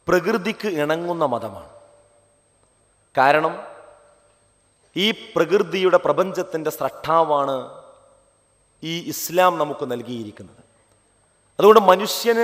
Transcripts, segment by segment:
പ്രകൃതിക്ക് ഇണങ്ങുന്ന മതമാണ് കാരണം ഈ പ്രകൃതിയുടെ പ്രപഞ്ചത്തിൻ്റെ സ്രഷ്ടാവാണ് ഈ ഇസ്ലാം നമുക്ക് നൽകിയിരിക്കുന്നത് അതുകൊണ്ട് മനുഷ്യന്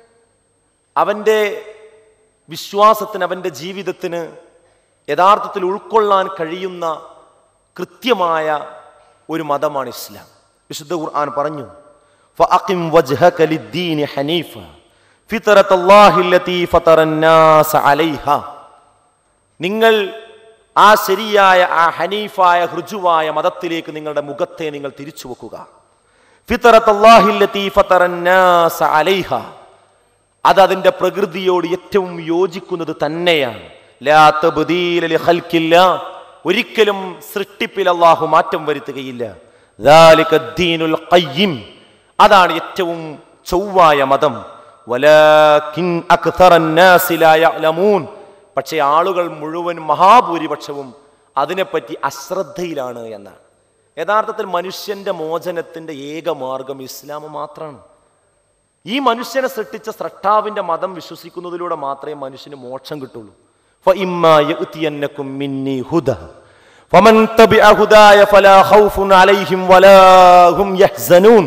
അവൻ്റെ വിശ്വാസത്തിന് അവൻ്റെ ജീവിതത്തിന് യഥാർത്ഥത്തിൽ ഉൾക്കൊള്ളാൻ കഴിയുന്ന കൃത്യമായ ഒരു മതമാണ് ഇസ്ലാം വിശുദ്ധ ഖുർആൻ പറഞ്ഞു فأقم وجهك للدين حنيفا فطرة الله التي فطر الناس عليها നിങ്ങൾ ആ ശരിയായ ആ ഹനീഫായ ഹൃജുവായ മതത്തിലേക്ക് നിങ്ങളുടെ മുഖത്തെ നിങ്ങൾ തിരിച്ചു വെക്കുക ഫിത്തറത്ത് അല്ലാഹില്ലത്തി ഫത്തറന്നാസ അലൈഹ അത് അതിൻ്റെ പ്രകൃതിയോട് ഏറ്റവും യോജിക്കുന്നത് തന്നെയാണ് ലാ തബ്ദീല ലിഖൽക്കില്ല. ഒരിക്കലും സൃഷ്ടിപ്പിൽ അള്ളാഹു മാറ്റം വരുത്തുകയില്ല ذَلِكَ الدِّينُ الْقَيِّمُ. അതാണ് ഏറ്റവും ചൊവ്വായ മതം വലാകിൻ അക്തറ النَّاسِ لَا يَعْلَمُونَ. പക്ഷേ ആളുകൾ മുഴുവൻ മഹാഭൂരിപക്ഷവും അതിനെപ്പറ്റി അശ്രദ്ധയിലാണ് എന്നാണ് യഥാർത്ഥത്തിൽ മനുഷ്യന്റെ മോചനത്തിന്റെ ഏക മാർഗം ഇസ്ലാം മാത്രമാണ് ഈ മനുഷ്യനെ സൃഷ്ടിച്ച സ്രഷ്ടാവിന്റെ മതം വിശ്വസിക്കുന്നതിലൂടെ മാത്രമേ മനുഷ്യന് മോക്ഷം കിട്ടുള്ളൂ فإما يأتينكم مني هدى فمن تبع هداي فلا خوف عليهم ولا هم يحزنون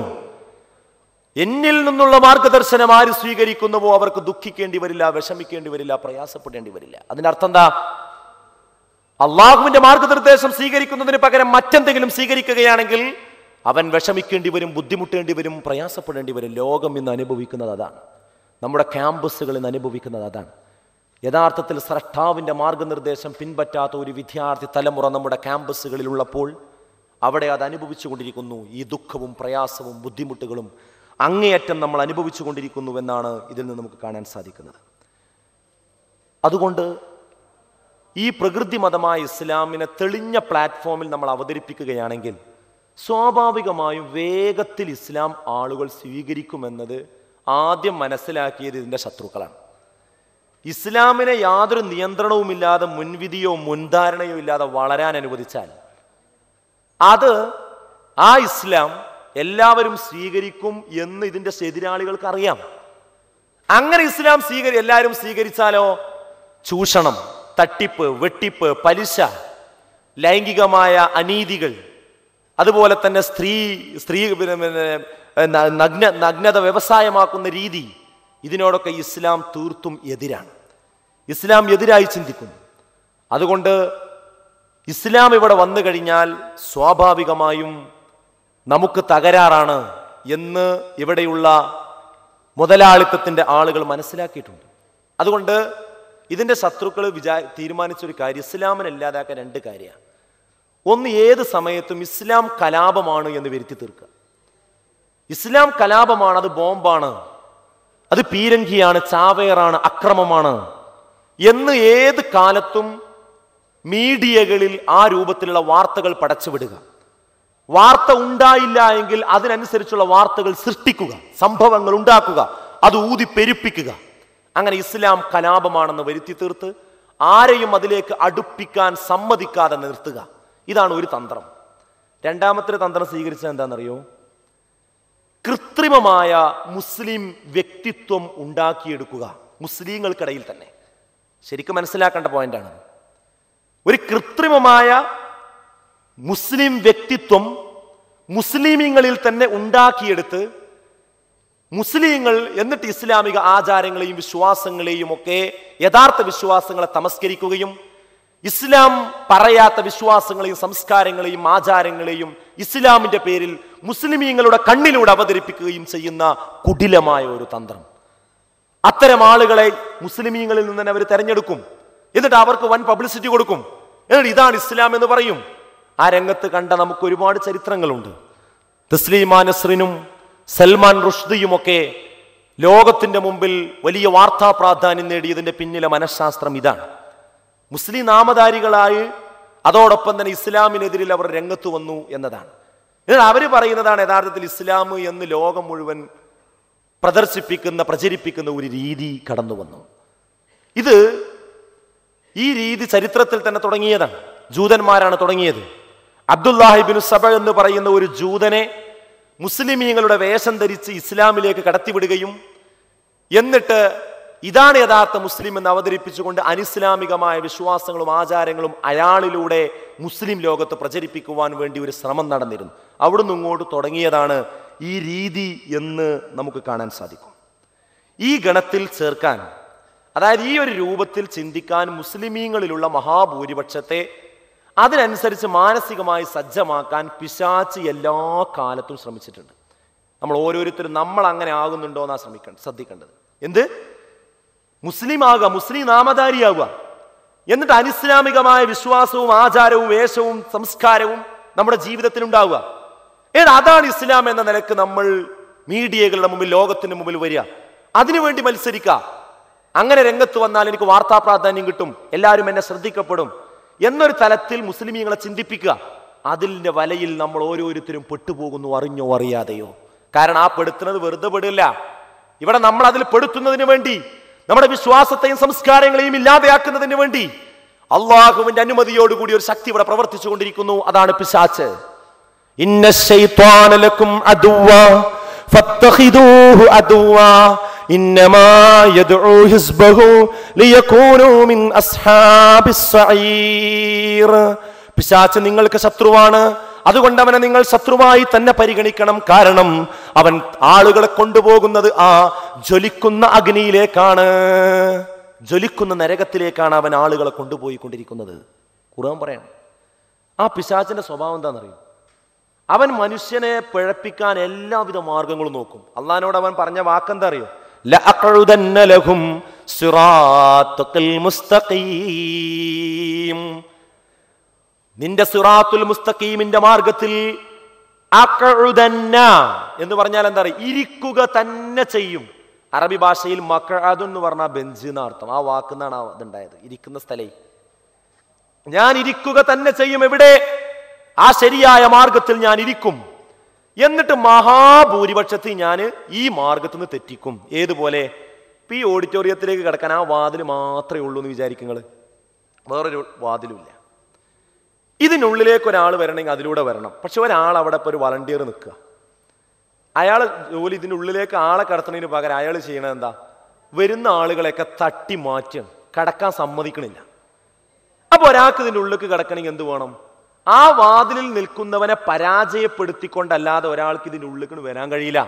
എന്നിൽ നിന്നുള്ള മാർഗദർശനം ആര് സ്വീകരിക്കുന്നുവോ അവർക്ക് ദുഃഖിക്കേണ്ടി വരില്ല വിഷമിക്കേണ്ടി വരില്ല പ്രയാസപ്പെടേണ്ടി വരില്ല അതിന്റെ അർത്ഥം എന്താ അള്ളാഹുവിന്റെ മാർഗനിർദ്ദേശം സ്വീകരിക്കുന്നതിന് പകരം മറ്റെന്തെങ്കിലും സ്വീകരിക്കുകയാണെങ്കിൽ അവൻ വിഷമിക്കേണ്ടി വരും ബുദ്ധിമുട്ടേണ്ടി വരും പ്രയാസപ്പെടേണ്ടി വരും ലോകം ഇന്ന് അനുഭവിക്കുന്നത് അതാണ് നമ്മുടെ ക്യാമ്പസുകൾ ഇന്ന് അനുഭവിക്കുന്നത് അതാണ് യഥാർത്ഥത്തിൽ സ്രഷ്ടാവിന്റെ മാർഗനിർദ്ദേശം പിൻപറ്റാത്ത ഒരു വിദ്യാർത്ഥി തലമുറ നമ്മുടെ ക്യാമ്പസുകളിൽ ഉള്ളപ്പോൾ അവിടെ അത് അനുഭവിച്ചു കൊണ്ടിരിക്കുന്നു ഈ ദുഃഖവും പ്രയാസവും ബുദ്ധിമുട്ടുകളും അങ്ങേയറ്റം നമ്മൾ അനുഭവിച്ചു കൊണ്ടിരിക്കുന്നുവെന്നാണ് ഇതിൽ നിന്ന് നമുക്ക് കാണാൻ സാധിക്കുന്നത് അതുകൊണ്ട് ഈ പ്രകൃതി മതമായ ഇസ്ലാമിനെ തെളിഞ്ഞ പ്ലാറ്റ്ഫോമിൽ നമ്മൾ അവതരിപ്പിക്കുകയാണെങ്കിൽ സ്വാഭാവികമായും വേഗത്തിൽ ഇസ്ലാം ആളുകൾ സ്വീകരിക്കുമെന്നത് ആദ്യം മനസ്സിലാക്കിയത് ഇതിൻ്റെ ശത്രുക്കളാണ് ഇസ്ലാമിനെ യാതൊരു നിയന്ത്രണവുമില്ലാതെ മുൻവിധിയോ മുൻധാരണയോ ഇല്ലാതെ വളരാൻ അനുവദിച്ചാൽ അത് ആ ഇസ്ലാം എല്ലാവരും സ്വീകരിക്കും എന്ന് ഇതിൻ്റെ എതിരാളികൾക്ക് അറിയാം അങ്ങനെ ഇസ്ലാം സ്വീകരി എല്ലാവരും സ്വീകരിച്ചാലോ ചൂഷണം തട്ടിപ്പ് വെട്ടിപ്പ് പലിശ ലൈംഗികമായ അനീതികൾ അതുപോലെ തന്നെ സ്ത്രീ സ്ത്രീ പിന്നെ, പിന്നെ, ന- നഗ്ന നഗ്നത വ്യവസായമാക്കുന്ന രീതി ഇതിനോടൊക്കെ ഇസ്ലാം തീർത്തും എതിരാണ് ഇസ്ലാം എതിരായി ചിന്തിക്കുന്നു അതുകൊണ്ട് ഇസ്ലാം ഇവിടെ വന്നു കഴിഞ്ഞാൽ സ്വാഭാവികമായും നമുക്ക് തകരാറാണ് എന്ന് ഇവിടെയുള്ള മുതലാളിത്തത്തിൻ്റെ ആളുകൾ മനസ്സിലാക്കിയിട്ടുണ്ട് അതുകൊണ്ട് ഇതിൻ്റെ ശത്രുക്കൾ വിചാ തീരുമാനിച്ചൊരു കാര്യം ഇസ്ലാമിനെ ഇല്ലാതാക്കാൻ രണ്ട് കാര്യമാണ് ഒന്ന് ഏത് സമയത്തും ഇസ്ലാം കലാപമാണ് എന്ന് വരുത്തി തീർക്കുക ഇസ്ലാം കലാപമാണ് അത് ബോംബാണ് അത് പീരങ്കിയാണ് ചാവേറാണ് അക്രമമാണ് എന്ന് ഏത് കാലത്തും മീഡിയകളിൽ ആ രൂപത്തിലുള്ള വാർത്തകൾ പടച്ചുവിടുക വാർത്ത ഉണ്ടായില്ല എങ്കിൽ അതിനനുസരിച്ചുള്ള വാർത്തകൾ സൃഷ്ടിക്കുക സംഭവങ്ങൾ ഉണ്ടാക്കുക അത് ഊതി പെരുപ്പിക്കുക അങ്ങനെ ഇസ്ലാം കലാപമാണെന്ന് വരുത്തി തീർത്ത് ആരെയും അതിലേക്ക് അടുപ്പിക്കാൻ സമ്മതിക്കാതെ നിർത്തുക ഇതാണ് ഒരു തന്ത്രം രണ്ടാമത്തെ ഒരു തന്ത്രം സ്വീകരിച്ചത് എന്താണെന്നറിയോ കൃത്രിമമായ മുസ്ലിം വ്യക്തിത്വം ഉണ്ടാക്കിയെടുക്കുക മുസ്ലിങ്ങൾക്കിടയിൽ തന്നെ ശരിക്കും മനസ്സിലാക്കേണ്ട പോയിന്റാണ് ഒരു കൃത്രിമമായ മുസ്ലിം വ്യക്തിത്വം മുസ്ലിമീങ്ങളിൽ തന്നെ ഉണ്ടാക്കിയെടുത്ത് മുസ്ലിങ്ങൾ എന്നിട്ട് ഇസ്ലാമിക ആചാരങ്ങളെയും വിശ്വാസങ്ങളെയും ഒക്കെ യഥാർത്ഥ വിശ്വാസങ്ങളെ തമസ്കരിക്കുകയും ഇസ്ലാം പറയാത്ത വിശ്വാസങ്ങളെയും സംസ്കാരങ്ങളെയും ആചാരങ്ങളെയും ഇസ്ലാമിന്റെ പേരിൽ മുസ്ലിമീങ്ങളുടെ കണ്ണിലൂടെ അവതരിപ്പിക്കുകയും ചെയ്യുന്ന കുടിലമായ ഒരു തന്ത്രം അത്തരം ആളുകളെ മുസ്ലിമീങ്ങളിൽ നിന്ന് തന്നെ അവർ തെരഞ്ഞെടുക്കും എന്നിട്ട് അവർക്ക് വൻ പബ്ലിസിറ്റി കൊടുക്കും എന്നിട്ട് ഇതാണ് ഇസ്ലാം എന്ന് പറയും ആ രംഗത്ത് കണ്ട നമുക്ക് ഒരുപാട് ചരിത്രങ്ങളുണ്ട് തസ്ലീമാ നസ്രിനും സൽമാൻ റുഷ്ദിയുമൊക്കെ ലോകത്തിന്റെ മുമ്പിൽ വലിയ വാർത്താ പ്രാധാന്യം നേടിയതിന്റെ പിന്നിലെ മനഃശാസ്ത്രം ഇതാണ് മുസ്ലിം നാമധാരികളായി അതോടൊപ്പം തന്നെ ഇസ്ലാമിനെതിരിൽ അവർ രംഗത്ത് വന്നു എന്നതാണ് എന്നാൽ അവർ പറയുന്നതാണ് യഥാർത്ഥത്തിൽ ഇസ്ലാം എന്ന് ലോകം മുഴുവൻ പ്രദർശിപ്പിക്കുന്ന പ്രചരിപ്പിക്കുന്ന ഒരു രീതി കടന്നു വന്നു ഇത് ഈ രീതി ചരിത്രത്തിൽ തന്നെ തുടങ്ങിയതാണ് ജൂതന്മാരാണ് തുടങ്ങിയത് അബ്ദുല്ലാഹിബിൻ സബ എന്ന് പറയുന്ന ഒരു ജൂതനെ മുസ്ലിമീങ്ങളുടെ വേഷം ധരിച്ച് ഇസ്ലാമിലേക്ക് കടത്തിവിടുകയും എന്നിട്ട് ഇതാണ് യഥാർത്ഥ മുസ്ലിം എന്ന് അവതരിപ്പിച്ചുകൊണ്ട് അനിസ്ലാമികമായ വിശ്വാസങ്ങളും ആചാരങ്ങളും അയാളിലൂടെ മുസ്ലിം ലോകത്ത് പ്രചരിപ്പിക്കുവാൻ വേണ്ടി ഒരു ശ്രമം നടന്നിരുന്നു അവിടുന്ന് ഇങ്ങോട്ട് തുടങ്ങിയതാണ് ഈ രീതി എന്ന് നമുക്ക് കാണാൻ സാധിക്കും ഈ ഗണത്തിൽ ചേർക്കാൻ അതായത് ഈ ഒരു രൂപത്തിൽ ചിന്തിക്കാൻ മുസ്ലിമീങ്ങളിലുള്ള മഹാഭൂരിപക്ഷത്തെ അതിനനുസരിച്ച് മാനസികമായി സജ്ജമാക്കാൻ പിശാച്ച് എല്ലാ കാലത്തും ശ്രമിച്ചിട്ടുണ്ട് നമ്മൾ ഓരോരുത്തരും നമ്മൾ അങ്ങനെ ആകുന്നുണ്ടോ എന്നാ ശ്രമിക്കേണ്ടത് ശ്രദ്ധിക്കേണ്ടത് എന്ത് മുസ്ലിം ആകുക മുസ്ലിം നാമധാരിയാവുക എന്നിട്ട് അനിസ്ലാമികമായ വിശ്വാസവും ആചാരവും വേഷവും സംസ്കാരവും നമ്മുടെ ജീവിതത്തിൽ ഉണ്ടാവുക ഏത് അതാണ് ഇസ്ലാം എന്ന നിലക്ക് നമ്മൾ മീഡിയകളുടെ മുമ്പിൽ ലോകത്തിന് മുമ്പിൽ വരിക അതിനുവേണ്ടി മത്സരിക്കുക അങ്ങനെ രംഗത്ത് വന്നാൽ എനിക്ക് വാർത്താ പ്രാധാന്യം കിട്ടും എല്ലാവരും എന്നെ ശ്രദ്ധിക്കപ്പെടും എന്നൊരു തലത്തിൽ മുസ്ലിമീങ്ങളെ ചിന്തിപ്പിക്കുക അതിൻ്റെ വലയിൽ നമ്മൾ ഓരോരുത്തരും പെട്ടുപോകുന്നു അറിഞ്ഞോ അറിയാതെയോ കാരണം ആ പെടുത്തുന്നത് വെറുതെ പെടില്ല ഇവിടെ നമ്മൾ അതിൽ പെടുത്തുന്നതിന് വേണ്ടി നമ്മുടെ വിശ്വാസത്തെയും സംസ്കാരങ്ങളെയും ഇല്ലാതെയാക്കുന്നതിന് വേണ്ടി അള്ളാഹുവിന്റെ അനുമതിയോടുകൂടി ഒരു ശക്തി ഇവിടെ പ്രവർത്തിച്ചു കൊണ്ടിരിക്കുന്നു അതാണ് പിശാച്ച് ഇന്ന ശൈത്വാന ലക്കും അദുവ ഫത്തഖിദൂഹു അദുവ ഇന്നമാ യദ്ഉ ഹിസ്ബഹു ലിയകൂനു മിൻ അസ്ഹാബിസ് സഈർ പിശാച്ച് നിങ്ങൾക്ക് ശത്രുവാണ് അതുകൊണ്ട് അവനെ നിങ്ങൾ ശത്രുവായി തന്നെ പരിഗണിക്കണം കാരണം അവൻ ആളുകളെ കൊണ്ടുപോകുന്നത് ആ ജ്വലിക്കുന്ന അഗ്നിയിലേക്കാണ് ജ്വലിക്കുന്ന നരകത്തിലേക്കാണ് അവൻ ആളുകളെ കൊണ്ടുപോയിക്കൊണ്ടിരിക്കുന്നത് ഖുർആൻ പറയണം ആ പിശാച്ചിന്റെ സ്വഭാവം എന്താണെന്നറിയും അവൻ മനുഷ്യനെ പിഴപ്പിക്കാൻ എല്ലാവിധ മാർഗങ്ങളും നോക്കും അള്ളഹാനോട് അവൻ പറഞ്ഞ വാക്കെന്താ അറിയോ ലഅഖഉദന്ന ലഹും സിറാത്തൽ മുസ്തഖീം നിന്റെ സിറാത്തുൽ മുസ്തഖീമിന്റെ മാർഗത്തിൽ അഖഉദന്ന എന്ന് പറഞ്ഞാൽ എന്താ പറയുക ഇരിക്കുക തന്നെ ചെയ്യും അറബി ഭാഷയിൽ മക്കഅദ് എന്ന് പറഞ്ഞാൽ ബെഞ്ച് എന്ന അർത്ഥം ആ വാക്കുന്നാണ് ആ ഇതുണ്ടായത് ഇരിക്കുന്ന സ്ഥലേ ഞാൻ ഇരിക്കുക തന്നെ ചെയ്യും എവിടെ ആ ശരിയായ മാർഗത്തിൽ ഞാൻ ഇരിക്കും എന്നിട്ട് മഹാഭൂരിപക്ഷത്തിൽ ഞാൻ ഈ മാർഗത്തിൽ നിന്ന് തെറ്റിക്കും ഏതുപോലെ ഇപ്പൊ ഈ ഓഡിറ്റോറിയത്തിലേക്ക് കിടക്കാൻ ആ വാതിൽ മാത്രമേ ഉള്ളൂ എന്ന് വിചാരിക്കും നിങ്ങൾ വേറൊരു വാതിലുമില്ല ഇതിനുള്ളിലേക്ക് ഒരാൾ വരണമെങ്കിൽ അതിലൂടെ വരണം പക്ഷെ ഒരാൾ അവിടെ ഇപ്പോൾ ഒരു വളണ്ടിയർ നിൽക്കുക അയാൾ ജോലി ഇതിൻ്റെ ഉള്ളിലേക്ക് ആളെ കടത്തുന്നതിന് പകരം അയാൾ ചെയ്യണത് എന്താ വരുന്ന ആളുകളെയൊക്കെ തട്ടി മാറ്റുകയാണ് കടക്കാൻ സമ്മതിക്കണില്ല അപ്പൊ ഒരാൾക്ക് ഇതിൻ്റെ ഉള്ളിലേക്ക് കിടക്കണമെങ്കിൽ എന്ത് വേണം ആ വാതിലിൽ നിൽക്കുന്നവനെ പരാജയപ്പെടുത്തിക്കൊണ്ടല്ലാതെ ഒരാൾക്ക് ഇതിൻ്റെ ഉള്ളിലേക്ക് വരാൻ കഴിയില്ല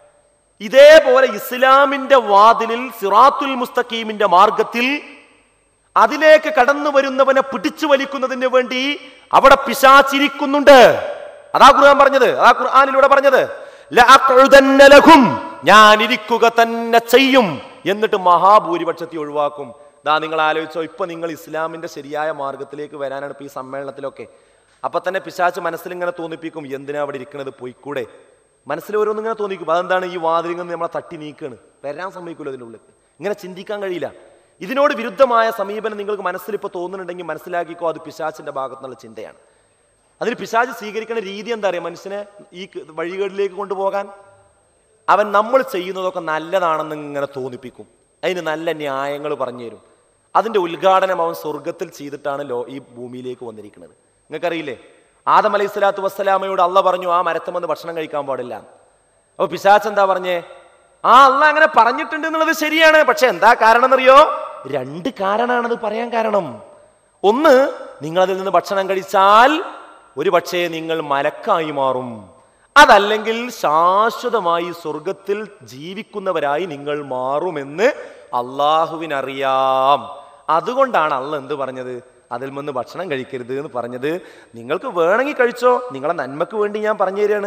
ഇതേപോലെ ഇസ്ലാമിന്റെ വാതിലിൽ സിറാത്തുൽ മുസ്തഖീമിന്റെ മാർഗത്തിൽ അതിലേക്ക് കടന്നു വരുന്നവനെ പിടിച്ചു വലിക്കുന്നതിന് വേണ്ടി അവിടെ പിശാച്ചിരിക്കുന്നുണ്ട് അതാ ഖുർആൻ പറഞ്ഞത് അതാ ഖുർആനിലൂടെ പറഞ്ഞത് ലഅഖഉദന്ന ലഹും ഞാൻ ഇരിക്കുക തന്നെ ചെയ്യും എന്നിട്ട് മഹാഭൂരിപക്ഷത്തെ ഒഴിവാക്കും ദാ നിങ്ങൾ ആലോചിച്ചോ ഇപ്പൊ നിങ്ങൾ ഇസ്ലാമിന്റെ ശരിയായ മാർഗത്തിലേക്ക് വരാനാണ് ഇപ്പൊ ഈ സമ്മേളനത്തിലൊക്കെ അപ്പൊ തന്നെ പിശാച്ച് മനസ്സിലിങ്ങനെ തോന്നിപ്പിക്കും എന്തിനാ അവിടെ ഇരിക്കണത് പോയിക്കൂടെ മനസ്സിൽ ഓരോന്നിങ്ങനെ തോന്നിക്കും അതെന്താണ് ഈ വാതിലിൽ നമ്മളെ തട്ടി നീക്കാണ് വരാൻ സമ്മതിക്കൂല അതിൻ്റെ ഉള്ളിൽ ഇങ്ങനെ ചിന്തിക്കാൻ കഴിയില്ല ഇതിനോട് വിരുദ്ധമായ സമീപനം നിങ്ങൾക്ക് മനസ്സിൽ ഇപ്പോൾ തോന്നുന്നുണ്ടെങ്കിൽ മനസ്സിലാക്കിക്കോ അത് പിശാച്ചിന്റെ ഭാഗത്തുനിന്നുള്ള ചിന്തയാണ് അതിൽ പിശാച്ച് സ്വീകരിക്കുന്ന രീതി എന്താ അറിയാം മനുഷ്യനെ ഈ ക- വഴികളിലേക്ക് കൊണ്ടുപോകാൻ അവൻ നമ്മൾ ചെയ്യുന്നതൊക്കെ നല്ലതാണെന്ന് ഇങ്ങനെ തോന്നിപ്പിക്കും അതിന് നല്ല ന്യായങ്ങൾ പറഞ്ഞു തരും അതിന്റെ ഉദ്ഘാടനം അവൻ സ്വർഗത്തിൽ ചെയ്തിട്ടാണ് ലോ ഈ ഭൂമിയിലേക്ക് വന്നിരിക്കുന്നത് നിങ്ങൾക്കറിയില്ലേ ആദം അലൈഹി സ്വലാത്തു വസ്സലാമയോട് അള്ള പറഞ്ഞു ആ മരത്തുമെന്ന് ഭക്ഷണം കഴിക്കാൻ പാടില്ല അപ്പൊ പിശാച്ച് എന്താ പറഞ്ഞേ ആ അള്ള അങ്ങനെ പറഞ്ഞിട്ടുണ്ട് എന്നുള്ളത് ശരിയാണ് പക്ഷെ എന്താ കാരണം എന്നറിയോ രണ്ട് കാരണമാണത് പറയാൻ കാരണം ഒന്ന് നിങ്ങൾ അതിൽ നിന്ന് ഭക്ഷണം കഴിച്ചാൽ ഒരു പക്ഷേ നിങ്ങൾ മലക്കായി മാറും അതല്ലെങ്കിൽ ശാശ്വതമായി സ്വർഗത്തിൽ ജീവിക്കുന്നവരായി നിങ്ങൾ മാറുമെന്ന് അള്ളാഹുവിനറിയാം അതുകൊണ്ടാണ് അള്ള എന്ത് പറഞ്ഞത് അതിൽ നിന്ന് ഭക്ഷണം കഴിക്കരുത് എന്ന് പറഞ്ഞത് നിങ്ങൾക്ക് വേണമെങ്കിൽ കഴിച്ചോ നിങ്ങളെ നന്മക്ക് വേണ്ടി ഞാൻ പറഞ്ഞു തരികയാണ്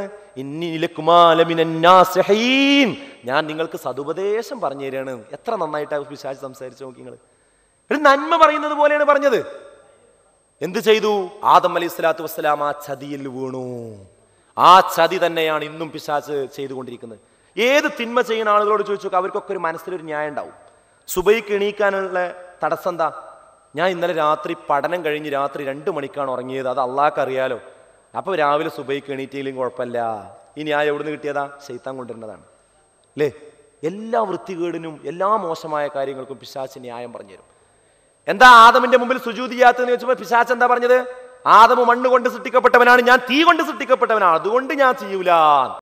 ഇന്നിലക്കുമാലമിനാസഹീൻ ഞാൻ നിങ്ങൾക്ക് സതുപദേശം പറഞ്ഞു തരികയാണ് എത്ര നന്നായിട്ടാണ് പിശാച് സംസാരിച്ചു നോക്കി നിങ്ങൾ ഒരു നന്മ പറയുന്നത് പോലെയാണ് പറഞ്ഞത് എന്ത് ചെയ്തു ആദം അലൈഹി സ്വലാത്തു വസ്സലാം ആ ചതിയിൽ വീണു ആ ചതി തന്നെയാണ് ഇന്നും പിശാച്ച് ചെയ്തുകൊണ്ടിരിക്കുന്നത് ഏത് തിന്മ ചെയ്യുന്ന ആളുകളോട് ചോദിച്ചു നോക്കുക അവർക്കൊക്കെ ഒരു മനസ്സിലൊരു ന്യായം ഉണ്ടാവും സുബൈക്ക് എണീക്കാനുള്ള തടസ്സം എന്താ ഞാൻ ഇന്നലെ രാത്രി പഠനം കഴിഞ്ഞ് രാത്രി രണ്ട് മണിക്കാണ് ഉറങ്ങിയത് അത് അള്ളാഹ്ക്ക് അറിയാലോ അപ്പോൾ രാവിലെ സുബൈക്ക് എണീറ്റയിലും കുഴപ്പമില്ല ഈ ന്യായം എവിടുന്ന് കിട്ടിയതാ ശൈത്താൻ കൊണ്ടുവരുന്നതാണ് അല്ലേ എല്ലാ വൃത്തികേടിനും എല്ലാ മോശമായ കാര്യങ്ങൾക്കും പിശാച്ച് ന്യായം പറഞ്ഞുതരും എന്താ ആദമിന്റെ മുമ്പിൽ സുജൂതി ചെയ്യാത്തതെന്ന് ചോദിച്ചപ്പോൾ പിശാച്ച് എന്താ പറഞ്ഞത് ആദമ് മണ്ണ് കൊണ്ട് സൃഷ്ടിക്കപ്പെട്ടവനാണ് ഞാൻ തീ കൊണ്ട് സൃഷ്ടിക്കപ്പെട്ടവനാണ് അതുകൊണ്ട് ഞാൻ ചെയ്യൂല